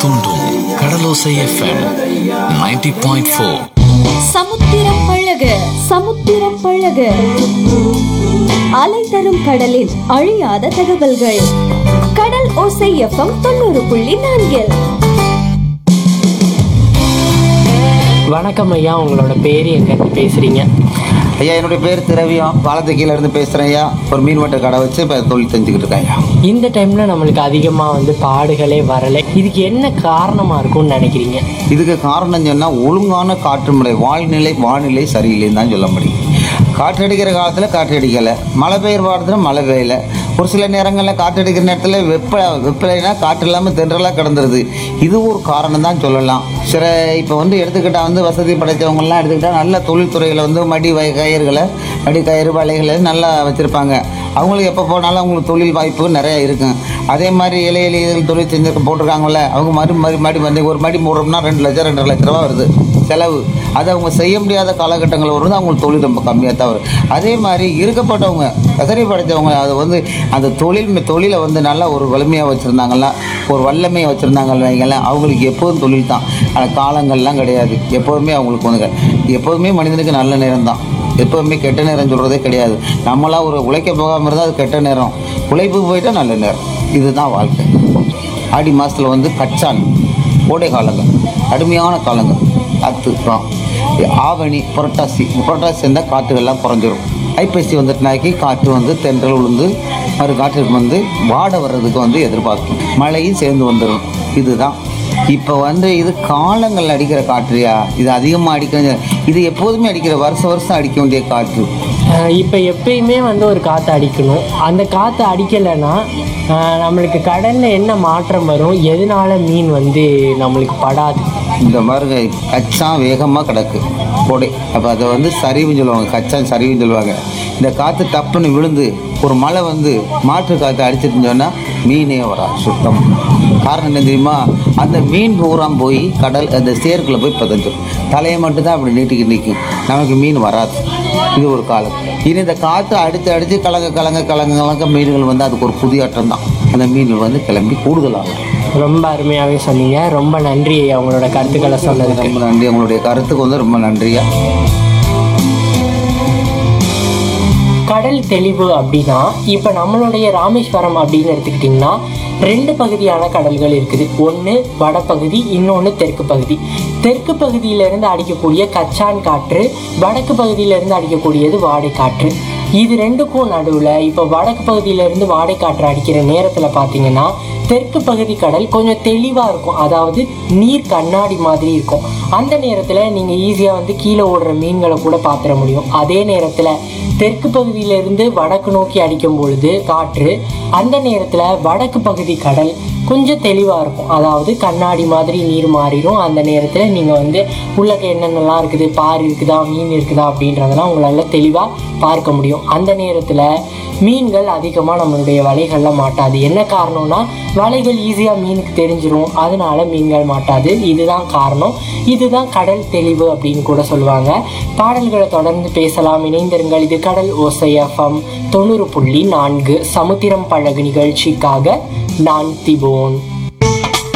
தூண்டும் கடலோசை FM 90.4 point four சமுத்திரம் பழக சமுத்திரம் பழக அலை தரும் கடலின் அழியாத தகவல்கள் கடல் ஓசை எஃப்எம் தொண்ணூறு புள்ளி நான்கில் வணக்கம் ஐயா உங்களோட பேர் எங்கேருந்து பேசுகிறீங்க ஐயா என்னுடைய பேர் திரவியம் பாலத்துக்கீழ இருந்து பேசுகிறேன் ஐயா ஒரு மீன்வட்ட கடை வச்சு இப்போ தொழில் செஞ்சுக்கிட்டு இருக்கேன் ஐயா இந்த டைமில் நம்மளுக்கு அதிகமாக வந்து பாடுகளே வரலை இதுக்கு என்ன காரணமாக இருக்கும்னு நினைக்கிறீங்க இதுக்கு காரணம் சொன்னால் ஒழுங்கான காற்று முறை வாழ்நிலை வானிலை சரியில்லைன்னு தான் சொல்ல முடியும் காற்று அடிக்கிற காலத்தில் காற்று அடிக்கலை மழை பெய்யுற காலத்தில் மழை பெய்யல ஒரு சில நேரங்களில் காற்று அடிக்கிற நேரத்தில் வெப்ப வெப்பலைனா காற்று இல்லாமல் தென்றலாக கிடந்துருது இது ஒரு காரணம் தான் சொல்லலாம் சில இப்போ வந்து எடுத்துக்கிட்டால் வந்து வசதி படைத்தவங்கலாம் எடுத்துக்கிட்டால் நல்ல தொழில்துறையில் வந்து மடி வய கயிறுகளை மடி கயிறு வலைகளை நல்லா வச்சுருப்பாங்க அவங்களுக்கு எப்போ போனாலும் அவங்களுக்கு தொழில் வாய்ப்பு நிறைய இருக்கும் அதே மாதிரி ஏழை எளிய தொழில் செஞ்சு போட்டிருக்காங்கல்ல அவங்க மறு மறு மடி வந்து ஒரு மடி மூடுறோம்னா ரெண்டு லட்சம் ரெண்டரை லட்ச ரூபா வருது செலவு அது அவங்க செய்ய முடியாத காலகட்டங்கள் வருது அவங்களுக்கு தொழில் ரொம்ப கம்மியாக தான் வரும் அதே மாதிரி இருக்கப்பட்டவங்க வசதி படைத்தவங்க அது வந்து அந்த தொழில் தொழிலை வந்து நல்லா ஒரு வலிமையாக வச்சுருந்தாங்கல்ல ஒரு வல்லமையாக வச்சுருந்தாங்கல்ல வைங்களேன் அவங்களுக்கு எப்போதும் தொழில் தான் ஆனால் காலங்கள்லாம் கிடையாது எப்போதுமே அவங்களுக்கு வந்து எப்போதுமே மனிதனுக்கு நல்ல நேரம் தான் எப்போதுமே கெட்ட நேரம் சொல்கிறதே கிடையாது நம்மளாம் ஒரு உழைக்க போகாமல் இருந்தால் அது கெட்ட நேரம் உழைப்புக்கு போயிட்டா நல்ல நேரம் இதுதான் வாழ்க்கை ஆடி மாதத்தில் வந்து கச்சான் கோடை காலங்கள் கடுமையான காலங்கள் அத்துறோம் ஆவணி புரட்டாசி புரட்டாசி இருந்தால் காற்றுகள்லாம் குறைஞ்சிரும் ஐப்பசி வந்துட்டுனாக்கி காற்று வந்து தென்றல் விழுந்து மறு காற்றுக்கு வந்து வாட வர்றதுக்கு வந்து எதிர்பார்க்கும் மழையும் சேர்ந்து வந்துடும் இதுதான் இப்போ வந்து இது காலங்கள் அடிக்கிற காற்றுயா இது அதிகமாக அடிக்கிற இது எப்போதுமே அடிக்கிற வருஷம் வருஷம் அடிக்க வேண்டிய காற்று இப்போ எப்பயுமே வந்து ஒரு காற்று அடிக்கணும் அந்த காற்று அடிக்கலைன்னா ஆஹ், நம்மளுக்கு கடலில் என்ன மாற்றம் வரும் எதனால மீன் வந்து நம்மளுக்கு படாது இந்த மாதிரி கச்சான் வேகமாக கிடக்கு கோடை அப்போ அதை வந்து சரிவுன்னு சொல்லுவாங்க கச்சான் சரிவுன்னு சொல்லுவாங்க இந்த காற்று டப்புன்னு விழுந்து ஒரு மழை வந்து மாற்று காற்று அடிச்சிட்டுன்னு சொன்னால் மீனே வராது சுத்தம் காரணம் என்ன தெரியுமா அந்த மீன் பூரா போய் கடல் அந்த சேர்க்குள்ள போய் பதஞ்சிடும் தலையை மட்டும் தான் அப்படி நீட்டிக்கிட்டு நிற்கும் நமக்கு மீன் வராது இது ஒரு காலம் இனி இந்த காற்று அடித்து அடித்து கலங்க கலங்க கலங்க கலங்க மீன்கள் வந்து அதுக்கு ஒரு புதியாட்டம் தான் அந்த மீன்கள் வந்து கிளம்பி கூடுதலாகும் ரொம்ப அருமையாகவே சொன்னீங்க ரொம்ப நன்றி ஐயா உங்களோட கருத்துக்களை சொன்னதுக்கு ரொம்ப நன்றி உங்களுடைய கருத்துக்கு வந்து ரொம்ப நன்றியா கடல் தெளிவு அப்படின்னா இப்போ நம்மளுடைய ராமேஸ்வரம் அப்படின்னு எடுத்துக்கிட்டிங்கன்னா ரெண்டு பகுதியான கடல்கள் இருக்குது ஒன்று வடபகுதி இன்னொன்று தெற்கு பகுதி தெற்கு பகுதியிலிருந்து அடிக்கக்கூடிய கச்சான் காற்று வடக்கு பகுதியிலிருந்து அடிக்கக்கூடியது வாடை காற்று இது ரெண்டுக்கும் நடுவில் இப்போ வடக்கு பகுதியிலிருந்து வாடை காற்று அடிக்கிற நேரத்தில் பார்த்தீங்கன்னா தெற்கு பகுதி கடல் கொஞ்சம் தெளிவாக இருக்கும் அதாவது நீர் கண்ணாடி மாதிரி இருக்கும் அந்த நேரத்தில் நீங்கள் ஈஸியாக வந்து கீழே ஓடுற மீன்களை கூட பார்த்துட முடியும் அதே நேரத்தில் தெற்கு பகுதியிலிருந்து வடக்கு நோக்கி அடிக்கும் பொழுது காற்று அந்த நேரத்தில் வடக்கு பகுதி கடல் கொஞ்சம் தெளிவாக இருக்கும் அதாவது கண்ணாடி மாதிரி நீர் மாறிடும் அந்த நேரத்தில் நீங்கள் வந்து உள்ளக்க என்னென்னலாம் இருக்குது பார் இருக்குதா மீன் இருக்குதா அப்படின்றதெல்லாம் உங்களால் தெளிவாக பார்க்க முடியும் அந்த நேரத்தில் மீன்கள் அதிகமாக நம்மளுடைய வலைகளில் மாட்டாது என்ன காரணம்னா வலைகள் ஈஸியாக மீனுக்கு தெரிஞ்சிரும் அதனால மீன்கள் மாட்டாது இதுதான் காரணம் இதுதான் கடல் தெளிவு அப்படின்னு கூட சொல்லுவாங்க பாடல்களை தொடர்ந்து பேசலாம் இணைந்திருங்கள் இது கடல் ஓசை எஃப்எம் தொண்ணூறு புள்ளி நான்கு சமுத்திரம் பழகு நிகழ்ச்சிக்காக நான் திபோன்